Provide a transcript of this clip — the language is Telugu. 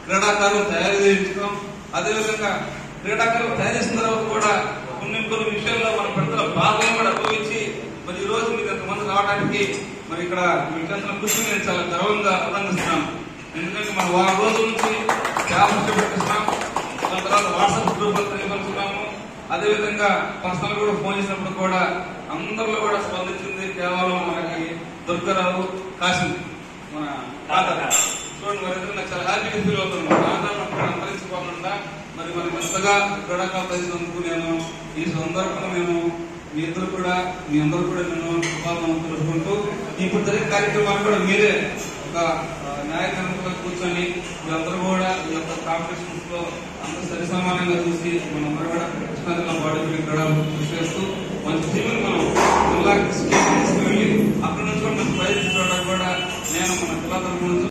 క్రీడాకారులు తయారు చేయించడం అదేవిధంగా క్రీడాకారులు తయారు చేసిన తర్వాత కూడా కొన్ని కొన్ని విషయాల్లో మన పెద్దల బాధలను కూడా అనుభవించి మరి ఈ రోజు మీరు ఎంతమంది రావడానికి మరి ఇక్కడ మీరు చేసిన కృషి నేను చాలా గర్వంగా అభినందిస్తున్నాను ఎందుకంటే మనం వారం రోజుల నుంచి చాలా కష్టపెట్టిస్తున్నాం దాని తర్వాత వాట్సాప్ గ్రూప్ తెలియపరుస్తున్నాము అదేవిధంగా పర్సనల్ కూడా ఫోన్ చేసినప్పుడు కూడా అందరిలో కూడా స్పందించింది కేవలం మనకి దుర్గారావు కాశీ మన తాత చూడండి మరి ఇద్దరు నాకు చాలా హ్యాపీగా ఫీల్ అవుతుంది మా తాత కూడా అంతరించిపోకుండా మరి మరి కొత్తగా క్రీడాకాలు తగ్గినందుకు నేను ఈ సందర్భంగా మేము మీ ఇద్దరు కూడా మీ అందరూ కూడా నేను శుభాకాంక్షలు తెలుపుకుంటూ ఇప్పుడు జరిగే కార్యక్రమాన్ని కూడా మీరే ఒక ఆ, న్యాయకరంగా కూర్చొని మీరందరూ కూడా ఈ యొక్క కాంపిటీషన్స్ లో అందరూ సరి సమానంగా చూసి మనందరూ కూడా కృష్ణా జిల్లా బాడీ బిల్డింగ్ కూడా కృషి చేస్తూ మంచి టీంని మనం జిల్లాకి తీసుకెళ్ళి అక్కడ నుంచి కూడా మంచి ప్రైజ్ తీసుకోవడానికి కూడా నేను మన జిల్లా తరఫు నుంచి